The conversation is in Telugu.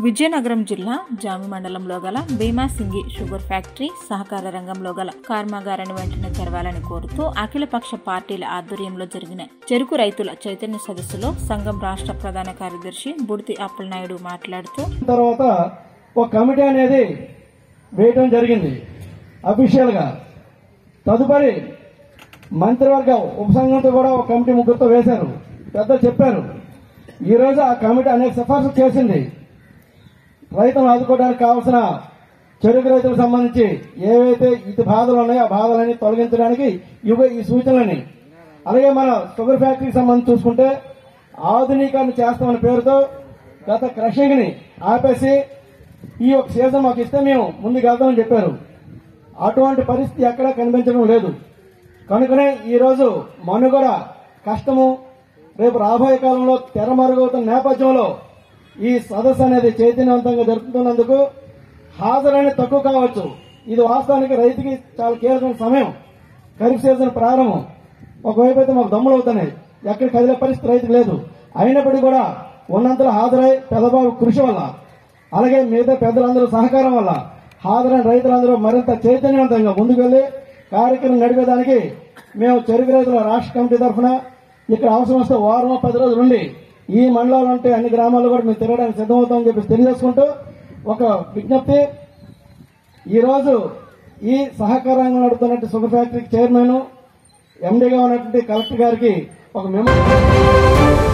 విజయనగరం జిల్లా జామి మండలంలో గల భీమాసింగి షుగర్ ఫ్యాక్టరీ సహకార రంగంలో గల కర్మాగారాన్ని వెంటనే తెరవాలని కోరుతూ అఖిలపక్ష పార్టీల ఆధ్వర్యంలో జరిగిన చెరుకు రైతుల చైతన్య సదస్సులో సంఘం రాష్ట్ర ప్రధాన కార్యదర్శి బుడితి అప్పలనాయుడు మాట్లాడుతూ తర్వాత ఒక కమిటీ అనేది వేయటం జరిగింది అఫీషియల్ గా తదుపరి మంత్రివర్గ ఉపసంఘంతో కూడా ఒక కమిటీ ముగ్గురుతో వేశారు పెద్దలు చెప్పారు ఈ రోజు ఆ కమిటీ అనేక సిఫార్సులు చేసింది రైతులను ఆదుకోవడానికి కావాల్సిన చెరుకు రైతులకు సంబంధించి ఏవైతే ఇది బాధలు ఉన్నాయో ఆ బాధలని తొలగించడానికి ఇవి ఈ సూచనలని అలాగే మన షుగర్ ఫ్యాక్టరీకి సంబంధించి చూసుకుంటే ఆధునీకరణ చేస్తామన్న పేరుతో గత క్రషింగ్ ని ఆపేసి ఈ ఒక సీజన్ మాకు ఇస్తే మేము ముందుకు వెళ్తామని చెప్పారు అటువంటి పరిస్థితి ఎక్కడా కనిపించడం లేదు కనుకనే ఈ రోజు మనుగడ కష్టము రేపు రాబోయే కాలంలో తెరమరుగవుతున్న నేపథ్యంలో ఈ సదస్సు అనేది చైతన్యవంతంగా జరుపుతున్నందుకు హాజరైన తక్కువ కావచ్చు ఇది వాస్తవానికి రైతుకి చాలా కీలకమైన సమయం ఖరీఫ్ సీజన్ ప్రారంభం ఒకవైపు అయితే మాకు దమ్ములు అవుతున్నాయి ఎక్కడ కదిలే పరిస్థితి రైతుకు లేదు అయినప్పటికీ కూడా ఉన్నంతలో హాజరై పెద్దబాబు కృషి వల్ల అలాగే మిగతా పెద్దలందరూ సహకారం వల్ల హాజరైన రైతులందరూ మరింత చైతన్యవంతంగా ముందుకు వెళ్లి కార్యక్రమం నడిపేదానికి మేము చెరుకు రైతుల రాష్ట్ర కమిటీ తరఫున ఇక్కడ అవసరం వస్తే వారం పది రోజులు ఉండి ఈ మండలాలు ఉంటే అన్ని గ్రామాల్లో కూడా మేము తిరగడానికి సిద్ధమవుతామని చెప్పి తెలియజేసుకుంటూ ఒక విజ్ఞప్తి ఈ రోజు ఈ సహకారంగా నడుపుతున్నట్టు షుగర్ ఫ్యాక్టరీ చైర్మన్ ఎండీగా ఉన్నటువంటి కలెక్టర్ గారికి ఒక మెమో